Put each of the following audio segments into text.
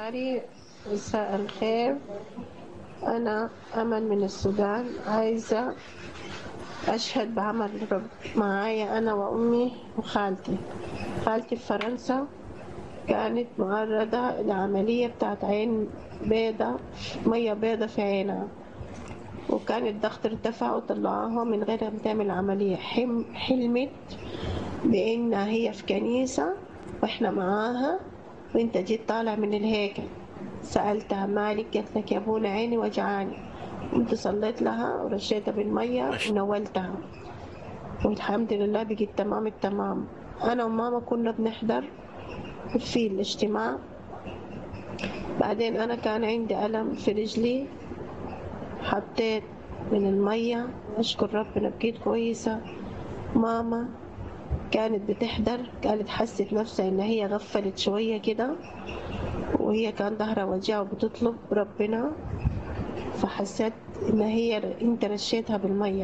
مكاري مساء الخير أنا أمل من السودان عايزة أشهد بعمل رب معايا أنا وأمي وخالتي خالتي في فرنسا كانت معرضة لعملية بتاعت عين بيضة مية بيضة في عينها وكان الضغط ارتفع وطلعوها من غير ما تعمل عملية حم حلمت بإنها هي في كنيسة وإحنا معاها وإنت جيت طالع من الهيكل سألتها مالك قالت لك يا ابونا عيني وجعاني قمت صليت لها ورشيتها بالمية ونولتها والحمد لله بقيت تمام التمام أنا وماما كنا بنحضر في الاجتماع بعدين أنا كان عندي ألم في رجلي حطيت من المية أشكر ربنا بقيت كويسة ماما كانت بتحضر قالت حست نفسها إن هي غفلت شوية كده وهي كان ظهرها وجعها وبتطلب ربنا فحسيت إن هي أنت رشيتها بالمية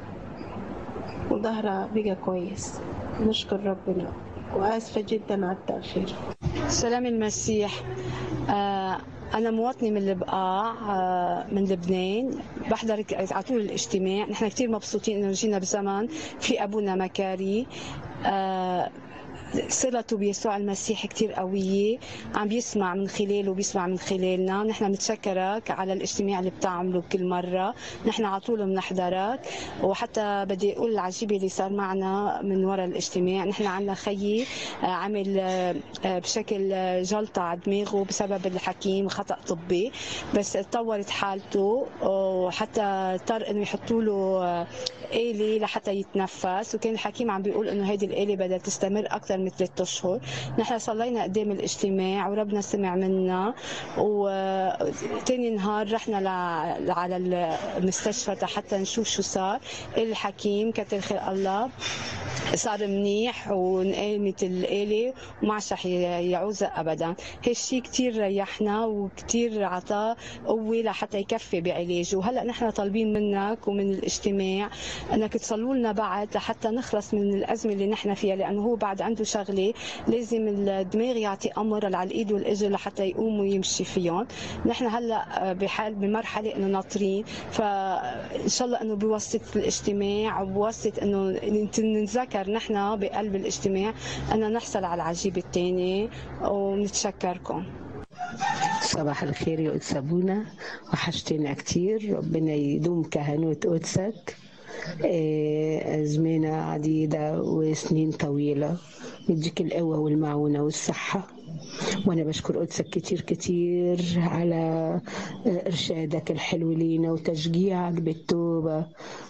وظهرها بقى كويس نشكر ربنا وآسفة جدا على التأخير سلام المسيح آه أنا مواطنة من البقاع آه من لبنان بحضر على طول الاجتماع نحن كثير مبسوطين إنه جينا بزمن في أبونا مكاري آه صلته بيسوع المسيح كتير قوية عم بيسمع من خلاله وبيسمع من خلالنا نحن متشكرك على الاجتماع اللي بتعمله كل مرة نحن على طول بنحضرك وحتى بدي أقول العجيبة اللي صار معنا من وراء الاجتماع نحن عندنا خيي عمل بشكل جلطة على دماغه بسبب الحكيم خطأ طبي بس تطورت حالته وحتى اضطر انه يحطوا له آلة لحتى يتنفس وكان الحكيم عم بيقول انه هيدي الآلة بدها تستمر أكثر من ثلاثة أشهر نحن صلينا قدام الاجتماع وربنا سمع منا وتاني نهار رحنا ل... على المستشفى حتى نشوف شو صار الحكيم كتر خير الله صار منيح وانقامت الآلة وما عادش رح يعوز أبدا هالشي كتير ريحنا وكتير عطاه قوة لحتى يكفي بعلاجه وهلأ نحن طالبين منك ومن الاجتماع انك تصلوا لنا بعد لحتى نخلص من الازمه اللي نحن فيها لانه هو بعد عنده شغله لازم الدماغ يعطي امر على الايد والاجر لحتى يقوم ويمشي فيهم نحن هلا بحال بمرحله انه ناطرين فان شاء الله انه بواسطه الاجتماع وبواسطه انه نتذكر نحن بقلب الاجتماع ان نحصل على العجيب الثاني ونتشكركم صباح الخير يا قدس ابونا وحشتنا كتير ربنا يدوم كهنوت قدسك أزمنة عديدة وسنين طويلة يديك القوة والمعونة والصحة وأنا بشكر قدسك كتير كتير على إرشادك الحلو لينا وتشجيعك بالتوبة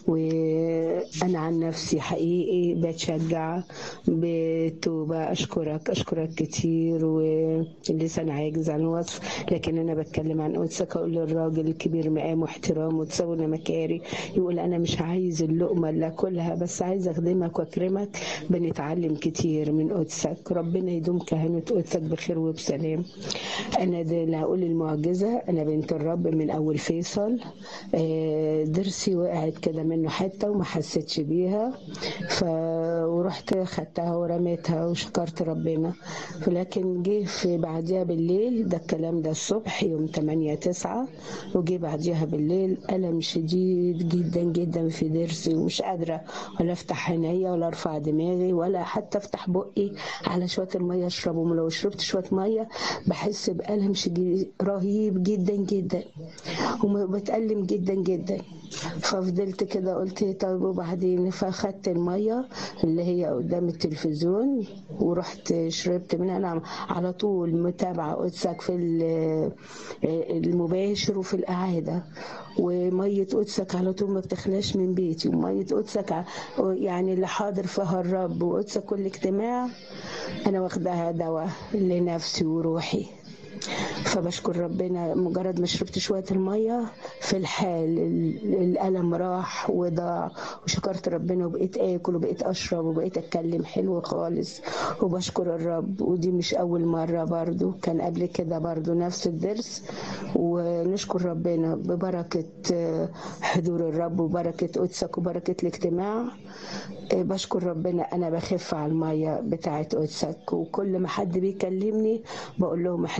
وأنا عن نفسي حقيقي بتشجع بالتوبة أشكرك أشكرك كتير واللسان عاجز عن الوصف لكن أنا بتكلم عن قدسك أقول للراجل الكبير مقام واحترام وتسونا مكاري يقول أنا مش عايز اللقمة اللي أكلها بس عايز أخدمك وأكرمك بنتعلم كتير من قدسك ربنا يدوم كهنة قدسك بخير وبسلام أنا ده اللي هقول المعجزة أنا بنت الرب من أول فيصل ضرسي وقعت كده منه حتة وما حسيتش بيها ف ورحت خدتها ورميتها وشكرت ربنا لكن جه في بعديها بالليل ده الكلام ده الصبح يوم 8 9 وجه بعديها بالليل ألم شديد جدا جدا في ضرسي ومش قادرة ولا أفتح عينيا ولا أرفع دماغي ولا حتى أفتح بقي على شوية المية أشربهم لو شربت شوية مية بحس بألم شديد رهيب جدا جدا وبتألم جدا جدا ففضلت كده قلت طيب وبعدين فاخدت المية اللي هي قدام التلفزيون ورحت شربت منها انا على طول متابعة قدسك في المباشر وفي القعادة ومية قدسك على طول ما بتخلاش من بيتي ومية قدسك يعني اللي حاضر فيها الرب وقدسك كل اجتماع انا واخداها دواء لنفسي وروحي فبشكر ربنا مجرد ما شربت شويه الميه في الحال الالم راح وضاع وشكرت ربنا وبقيت اكل وبقيت اشرب وبقيت اتكلم حلو خالص وبشكر الرب ودي مش اول مره برضو كان قبل كده برضو نفس الدرس ونشكر ربنا ببركه حضور الرب وبركه قدسك وبركه الاجتماع بشكر ربنا انا بخف على الميه بتاعت قدسك وكل ما حد بيكلمني بقول لهم